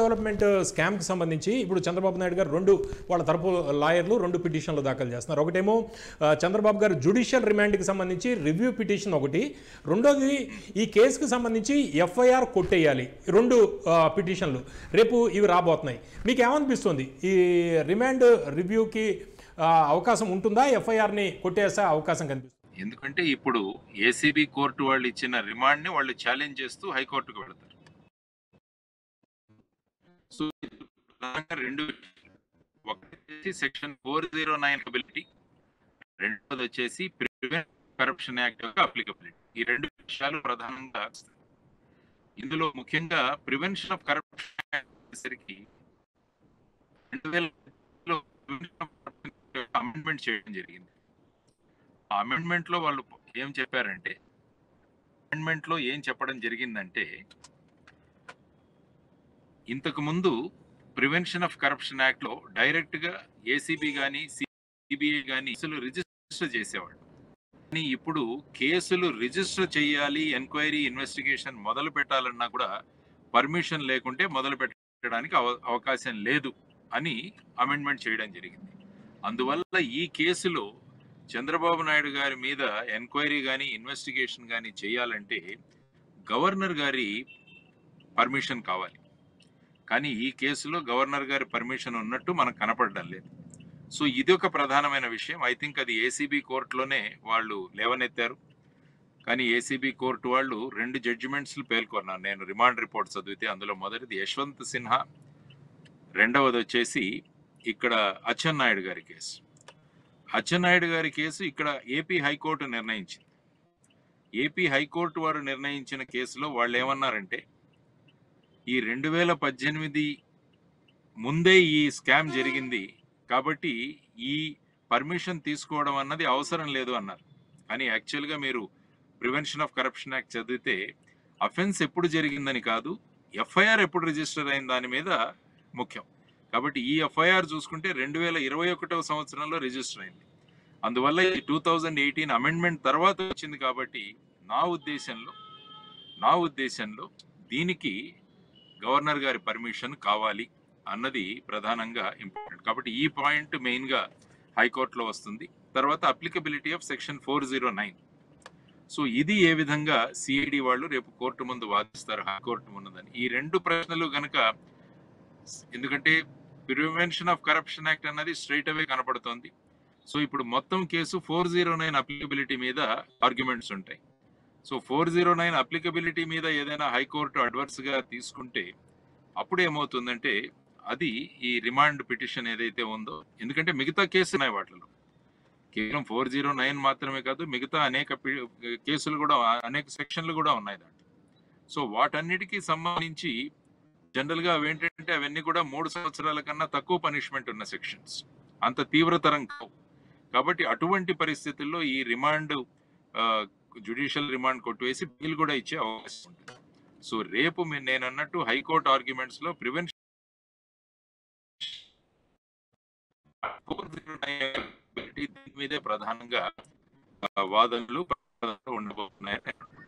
Development స్కామ్కి సంబంధించి ఇప్పుడు చంద్రబాబు నాయుడు గారు రెండు వాళ్ళ తరపు లాయర్లు రెండు పిటిషన్లు దాఖలు చేస్తున్నారు ఒకటేమో ఆ, చంద్రబాబు గారు జుడిషియల్ రిమాండ్కి సంబంధించి రివ్యూ పిటిషన్ ఒకటి రెండోది ఈ కేసుకి సంబంధించి ఎఫ్ఐఆర్ కొట్టేయాలి రెండు ఆ, పిటిషన్లు రేపు ఇవి రాబోతున్నాయి మీకు ఏమనిపిస్తుంది ఈ రిమాండ్ రివ్యూకి ఆ, అవకాశం ఉంటుందా ఎఫ్ఐఆర్ని కొట్టేసే అవకాశం కనిపిస్తుంది ఎందుకంటే ఇప్పుడు ఏసీబీ కోర్టు వాళ్ళు ఇచ్చిన రిమాండ్ ని వాళ్ళు ఛాలెంజ్ చేస్తూ హైకోర్టుకు వెళతారు సో ఇది ప్రధానంగా రెండు ఒకటి section four zero nine ability రెండోది వచ్చేసి ప్రివెంట్ కరప్షన్ యాక్ట్ యొక్క అప్లికబిలిటీ ఈ రెండు విషయాలు ప్రధానంగా ఇందులో ముఖ్యంగా ప్రివెన్షన్ ఆఫ్ కరప్షన్ వచ్చేసరికి రెండు వేల అమెండ్మెంట్ చేయడం జరిగింది ఆ అమెండ్మెంట్ లో వాళ్ళు ఏం చెప్పారంటే అమెండ్మెంట్ లో ఏం చెప్పడం జరిగిందంటే ఇంతకు ముందు ప్రివెన్షన్ ఆఫ్ కరప్షన్ యాక్ట్ లో డైరెక్ట్ గా ఏసీబీ గానీ సిబిఐ గానీ కేసులు రిజిస్టర్ చేసేవాళ్ళు కానీ ఇప్పుడు కేసులు రిజిస్టర్ చేయాలి ఎంక్వైరీ ఇన్వెస్టిగేషన్ మొదలు పెట్టాలన్నా కూడా పర్మిషన్ లేకుంటే మొదలు పెట్టడానికి అవ- అవకాశం లేదు అని అమెండ్మెంట్ చేయడం జరిగింది అందువల్ల ఈ కేసులో చంద్రబాబు నాయుడు గారి మీద ఎంక్వైరీ కానీ ఇన్వెస్టిగేషన్ కానీ చేయాలంటే గవర్నర్ గారి పర్మిషన్ కావాలి కానీ ఈ కేసులో గవర్నర్ గారి పర్మిషన్ ఉన్నట్టు మనకు కనపడడం లేదు సో ఇది ఒక ప్రధానమైన విషయం ఐ థింక్ అది ఏసీబీ కోర్టులోనే వాళ్ళు లేవనెత్తారు కానీ ఏసీబీ కోర్టు వాళ్ళు రెండు జడ్జిమెంట్స్లు పేర్కొన్నారు నేను రిమాండ్ రిపోర్ట్ చదివితే అందులో మొదటిది యశ్వంత్ సిన్హా రెండవది వచ్చేసి ఇక్కడ అచ్చెన్నాయుడు గారి కేసు అచ్చెన్నాయుడు గారి కేసు ఇక్కడ ఏపీ హైకోర్టు నిర్ణయించింది ఏపీ హైకోర్టు వారు నిర్ణయించిన కేసులో వాళ్ళు ఏమన్నారంటే ఈ రెండు వేల పద్దెనిమిది ముందే ఈ స్కామ్ జరిగింది కాబట్టి ఈ పర్మిషన్ తీసుకోవడం అన్నది అవసరం లేదు అన్నారు కానీ యాక్చువల్గా మీరు ప్రివెన్షన్ ఆఫ్ కరప్షన్ యాక్ట్ చదివితే అఫెన్స్ ఎప్పుడు జరిగిందని కాదు ఎఫ్ఐఆర్ ఎప్పుడు రిజిస్టర్ అయిన దాని మీద ముఖ్యం కాబట్టి ఈ ఎఫ్ఐఆర్ చూసుకుంటే రెండు వేల ఇరవై ఒకటవ సంవత్సరంలో రిజిస్టర్ అయింది అందువల్ల ఈ టూ థౌజండ్ ఎయిటీన్ అమెండ్మెంట్ తర్వాత వచ్చింది కాబట్టి నా ఉద్దేశంలో నా ఉద్దేశంలో దీనికి గవర్నర్ గారి పర్మిషన్ కావాలి అన్నది ప్రధానంగా ఇంపార్టెంట్ కాబట్టి ఈ పాయింట్ మెయిన్గా హైకోర్టులో వస్తుంది తర్వాత applicability of section four zero nine so ఇది ఏ విధంగా సిఐడి వాళ్ళు రేపు కోర్టు ముందు వాదిస్తారు హైకోర్టు ముందని ఈ రెండు ప్రశ్నలు గనక ఎందుకంటే ప్రివెన్షన్ ఆఫ్ కరప్షన్ యాక్ట్ అన్నది స్ట్రైట్ అవే కనపడుతోంది సో ఇప్పుడు మొత్తం case four zero nine applicability మీద ఆర్గ్యుమెంట్స్ ఉంటాయి so four zero nine applicability మీద ఏదైనా హైకోర్టు అడ్వర్స్ గా తీసుకుంటే అప్పుడు ఏమవుతుందంటే అది ఈ రిమాండ్ పిటిషన్ ఏదైతే ఉందో ఎందుకంటే మిగతా కేసు ఉన్నాయి వాటిలో కేవలం ఫోర్ జీరో నైన్ మాత్రమే కాదు మిగతా అనేక పి- కేసులు కూడా అనేక సెక్షన్లు కూడా ఉన్నాయి దాంట్లో సో వాటన్నిటికీ సంబంధించి జనరల్ గా అవేంటంటే అవన్నీ కూడా మూడు సంవత్సరాల కన్నా తక్కువ పనిష్మెంట్ ఉన్న సెక్షన్స్ అంత తీవ్రతరం కావు కాబట్టి అటువంటి పరిస్థితుల్లో ఈ రిమాండ్ జుడిషియల్ రిమాండ్ కొట్టివేసి బిల్ కూడా ఇచ్చే అవకాశం ఉంటుంది సో రేపు మీ- నేను అన్నట్టు హైకోర్టు ఆర్గ్యుమెంట్స్ లో ప్రివెన్షన్ దీని మీదే ప్రధానంగా ఆ, వాదనలు ఉండబోతున్నాయని నేను అనుకుంటున్నాను.